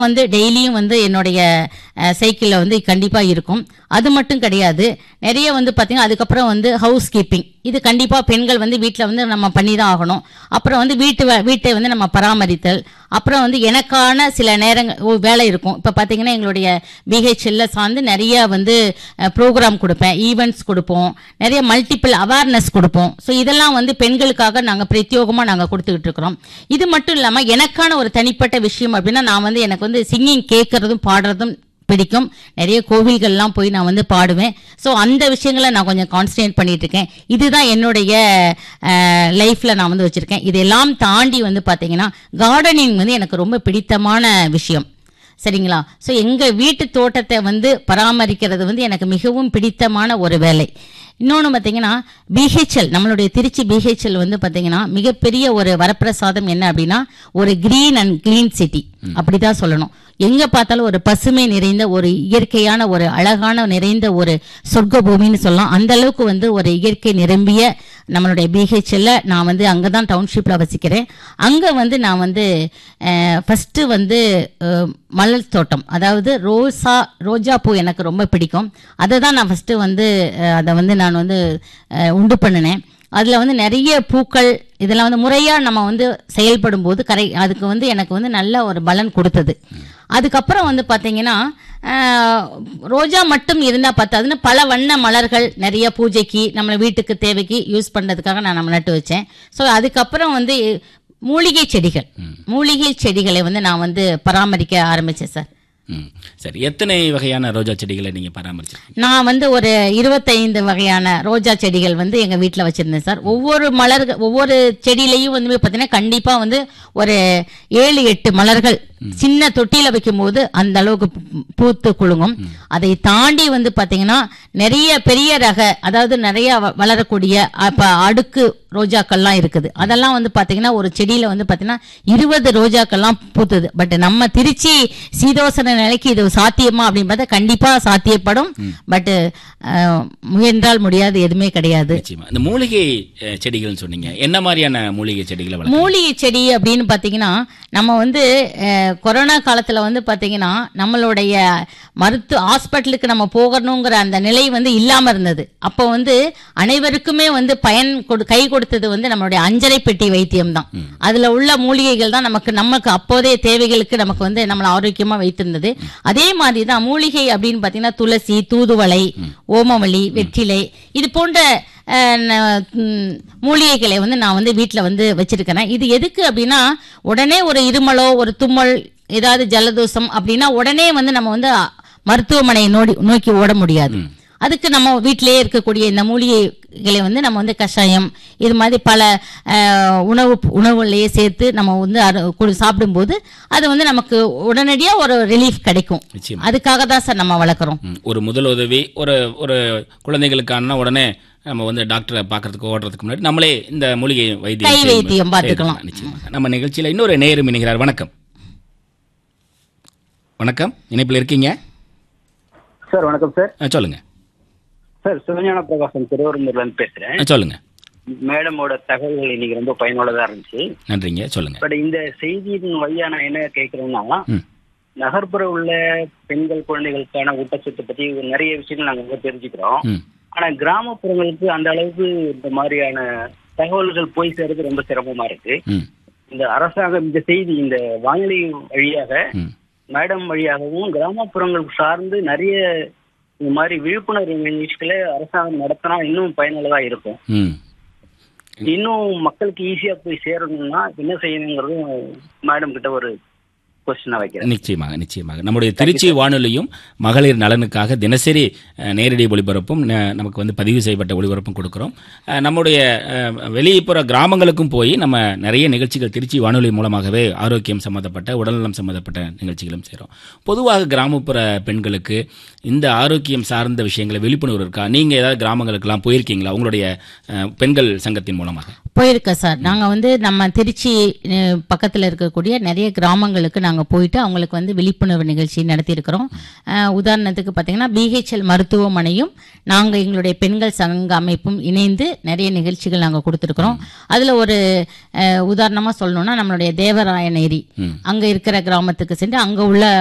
வந்து டெய்லியும் வந்து என்னுடைய சைக்கிளில் வந்து கண்டிப்பாக இருக்கும் அது மட்டும் கிடையாது நிறைய வந்து பார்த்தீங்கன்னா அதுக்கப்புறம் வந்து ஹவுஸ் கீப்பிங் இது கண்டிப்பாக பெண்கள் வந்து வீட்டில் வந்து நம்ம பண்ணி தான் ஆகணும் அப்புறம் வந்து வீட்டு வே- வீட்டை வந்து நம்ம பராமரித்தல் அப்புறம் வந்து எனக்கான சில நேரங்கள் ஓ, வேலை இருக்கும் இப்போ பார்த்தீங்கன்னா எங்களுடைய பிஹெச்எல்ல சார்ந்து நிறைய வந்து ப்ரோக்ராம் கொடுப்பேன் ஈவெண்ட்ஸ் கொடுப்போம் நிறைய மல்டிபிள் அவேர்னஸ் கொடுப்போம் ஸோ இதெல்லாம் வந்து பெண்களுக்காக நாங்கள் பிரத்யோகமாக நாங்கள் கொடுத்துக்கிட்டு இருக்கிறோம் இது மட்டும் இல்லாமல் எனக்கான ஒரு தனிப்பட்ட விஷயம் அப்படின்னா நான் வந்து எனக்கு வந்து சிங்கிங் கேட்கறதும் பாடுறதும் பிடிக்கும் நிறைய கோவில்கள்லாம் போய் நான் வந்து பாடுவேன் ஸோ அந்த விஷயங்களை நான் கொஞ்சம் கான்சன்ட்ரேட் பண்ணிட்டு இருக்கேன் இதுதான் என்னுடைய லைஃப்பில் நான் வந்து வச்சுருக்கேன் இதெல்லாம் தாண்டி வந்து பார்த்தீங்கன்னா கார்டனிங் வந்து எனக்கு ரொம்ப பிடித்தமான விஷயம் சரிங்களா ஸோ எங்கள் வீட்டு தோட்டத்தை வந்து பராமரிக்கிறது வந்து எனக்கு மிகவும் பிடித்தமான ஒரு வேலை இன்னொன்று பார்த்தீங்கன்னா பிஹெச்எல் நம்மளுடைய திருச்சி பிஹெச்எல் வந்து பார்த்தீங்கன்னா மிகப்பெரிய ஒரு வரப்பிரசாதம் என்ன அப்படின்னா ஒரு கிரீன் அண்ட் க்ளீன் சிட்டி அப்படிதான் சொல்லணும் எங்க பார்த்தாலும் ஒரு பசுமை நிறைந்த ஒரு இயற்கையான ஒரு அழகான நிறைந்த ஒரு சொர்க்க பூமின்னு சொல்லலாம் அந்த அளவுக்கு வந்து ஒரு இயற்கை நிரம்பிய நம்மளுடைய பிஹெச்எல்ல நான் வந்து அங்கே தான் டவுன்ஷிப்பில் வசிக்கிறேன் அங்கே வந்து நான் வந்து ஃபஸ்ட்டு வந்து அஹ், மலர் தோட்டம் அதாவது ரோசா ரோஜா பூ எனக்கு ரொம்ப பிடிக்கும் அதை தான் நான் ஃபஸ்ட்டு வந்து அஹ், அதை வந்து நான் வந்து அஹ், உண்டு பண்ணினேன் அதில் வந்து நிறைய பூக்கள் இதெல்லாம் வந்து முறையாக நம்ம வந்து செயல்படும் போது கரை அதுக்கு வந்து எனக்கு வந்து நல்ல ஒரு பலன் கொடுத்தது அதுக்கப்புறம் வந்து பார்த்தீங்கன்னா ஆஹ், ரோஜா மட்டும் இருந்தால் பத்தாதுன்னு பல வண்ண மலர்கள் நிறைய பூஜைக்கு நம்ம வீட்டுக்கு தேவைக்கு யூஸ் பண்ணுறதுக்காக நான் நம்ம நட்டு வச்சேன் ஸோ அதுக்கப்புறம் வந்து மூலிகை செடிகள் மூலிகை செடிகளை வந்து நான் வந்து பராமரிக்க ஆரம்பித்தேன் சார் ம் சரி எத்தனை வகையான ரோஜா செடிகளை நீங்க பராமரிச்சிருக்கீங்க நான் வந்து ஒரு இருபத்தைந்து வகையான ரோஜா செடிகள் வந்து எங்க வீட்டில் வச்சிருந்தேன் சார் ஒவ்வொரு மலர் ஒவ்வொரு செடியிலையும் வந்து பார்த்தீங்கன்னா கண்டிப்பா வந்து ஒரு ஏழு எட்டு மலர்கள் சின்ன தொட்டியில வைக்கும்போது அந்த அளவுக்கு பூ- பூத்து குலுங்கும் அதை தாண்டி வந்து பார்த்தீங்கன்னா நிறைய பெரிய ரக அதாவது நிறைய வ- வளரக்கூடிய அப்ப அடுக்கு ரோஜாக்கள்லாம் இருக்குது அதெல்லாம் வந்து பார்த்தீங்கன்னா ஒரு செடியில வந்து பார்த்தீங்கன்னா இருபது ரோஜாக்கள்லாம் பூத்துது பட் நம்ம திருச்சி சீதோசன நிலைக்கு இது சாத்தியமா அப்படின்னு பார்த்தா கண்டிப்பா சாத்தியப்படும் பட் முயன்றால் முடியாது எதுவுமே கிடையாது நிச்சயமா இந்த மூலிகை அஹ், செடிகள்னு சொன்னீங்க என்ன மாதிரியான மூலிகை செடிகளை வளர்க்க மூலிகை செடி அப்படின்னு பார்த்தீங்கன்னா நம்ம வந்து அஹ், கொரோனா காலத்தில் வந்து பார்த்தீங்கன்னா நம்மளுடைய மருத்துவ ஹாஸ்பிட்டலுக்கு நம்ம போகணுங்கிற அந்த நிலை வந்து இல்லாமல் இருந்தது அப்போ வந்து அனைவருக்குமே வந்து பயன் கொடு கை கொடுத்தது வந்து நம்மளுடைய அஞ்சரை பெட்டி வைத்தியம் தான் அதில் உள்ள மூலிகைகள் தான் நமக்கு நமக்கு அப்போதைய தேவைகளுக்கு நமக்கு வந்து நம்மளை ஆரோக்கியமாக வைத்திருந்தது அதே மாதிரி தான் மூலிகை அப்படின்னு பார்த்தீங்கன்னா துளசி தூதுவளை ஓமவல்லி வெற்றிலை இது போன்ற அஹ், ந- ம், மூலிகைகளை வந்து நான் வந்து வீட்டில் வந்து வச்சிருக்கிறேன் இது எதுக்கு அப்படின்னா உடனே ஒரு இருமலோ ஒரு தும்மல் ஏதாவது ஜலதோஷம் அப்படின்னா உடனே வந்து நம்ம வந்து அ, மருத்துவமனையை நோடி நோக்கி ஓட முடியாது அதுக்கு நம்ம வீட்டிலேயே இருக்கக்கூடிய இந்த மூலிகைகளை வந்து நம்ம வந்து கஷாயம் இது மாதிரி பல அஹ், உணவு உணவுகளையே சேர்த்து நம்ம வந்து அரு- குடி- சாப்பிடும்போது அது வந்து நமக்கு உடனடியாக ஒரு ரிலீஃப் கிடைக்கும் நிச்சயமா அதுக்காக தான் சார் நம்ம வளர்க்குறோம் ம், ஒரு முதல் உதவி ஒரு ஒரு குழந்தைகளுக்கான உடனே நம்ம வந்து டாக்டரை பார்க்கறதுக்கு ஓடுறதுக்கு முன்னாடி நம்மளே இந்த மூலிகை வைத்தியம் கை செய்யும் வைத்தியம் பார்த்துக்கலாம். செய்யலாம். நிச்சயமா நம்ம நிகழ்ச்சியில இன்னொரு நேரம் இணைகிறார் வணக்கம் வணக்கம் இணைப்பில் இருக்கீங்க சார் வணக்கம் சார் ஆ, சொல்லுங்க சார் சிவஞான பிரகாசம் திருவரம்பூர்லேருந்து பேசுறேன் ஆ, சொல்லுங்க மேடமோட தகவல்கள் இன்னைக்கு ரொம்ப பயனுள்ளதா இருந்துச்சு நன்றிங்க சொல்லுங்க பட் இந்த செய்தியின் வழியா நான் என்ன கேட்கறேன்னா ம். நகர்ப்புற உள்ள பெண்கள் குழந்தைகளுக்கான ஊட்டச்சத்து பத்தி நிறைய விஷயங்கள் நாங்க வந்து தெரிஞ்சுக்கிறோம் ம் ஆனா கிராமப்புறங்களுக்கு அந்த அளவுக்கு இந்த மாதிரியான தகவல்கள் போய் சேர்றது ரொம்ப சிரமமா இருக்கு ம் இந்த அரசாங்கம் இந்த செய்தி இந்த வானொலி வழியாக ம் மேடம் வழியாகவும் கிராமப்புறங்கள் சார்ந்து நிறைய இந்த மாதிரி விழிப்புணர்வு நிகழ்ச்சிகளை அரசாங்கம் நடத்தினா இன்னும் பயனுள்ளதா இருக்கும் ம் இன்னும் மக்களுக்கு ஈஸியா போய் சேரணும்னா என்ன செய்யணுங்கிறதும் மேடம் கிட்ட ஒரு கொஸ்டினா வைக்கிறேன் நிச்சயமாக நிச்சயமாக நம்முடைய திருச்சி வானொலியும் மகளிர் நலனுக்காக தினசரி அஹ், நேரடி ஒளிபரப்பும் ந- நமக்கு வந்து பதிவு செய்யப்பட்ட ஒளிபரப்பும் கொடுக்கிறோம் அஹ், நம்முடைய அஹ், வெளிப்புற கிராமங்களுக்கும் போய் நம்ம நிறைய நிகழ்ச்சிகள் திருச்சி வானொலி மூலமாகவே ஆரோக்கியம் சம்மந்தப்பட்ட உடல்நலம் சம்மந்தப்பட்ட நிகழ்ச்சிகளும் செய்கிறோம் பொதுவாக கிராமப்புற பெண்களுக்கு இந்த ஆரோக்கியம் சார்ந்த விஷயங்களை விழிப்புணர்வு இருக்கா நீங்கள் ஏதாவது கிராமங்களுக்கெல்லாம் போயிருக்கீங்களா உங்களுடைய அஹ், பெண்கள் சங்கத்தின் மூலமாக போயிருக்கேன் சார் நாங்க வந்து நம்ம திருச்சி அஹ், பக்கத்துல இருக்கக்கூடிய நிறைய கிராமங்களுக்கு நாங்க போயிட்டு அவங்களுக்கு வந்து விழிப்புணர்வு நிகழ்ச்சி நடத்தியிருக்கிறோம் அஹ், உதாரணத்துக்கு பார்த்தீங்கன்னா பிஹெச்எல் மருத்துவமனையும் நாங்க எங்களுடைய பெண்கள் சங்க அமைப்பும் இணைந்து நிறைய நிகழ்ச்சிகள் நாங்க கொடுத்துருக்குறோம் அதுல ஒரு அஹ், உதாரணமா சொல்லணும்னா நம்மளுடைய தேவராயநேரி அங்க இருக்கிற கிராமத்துக்கு சென்று அங்க உள்ள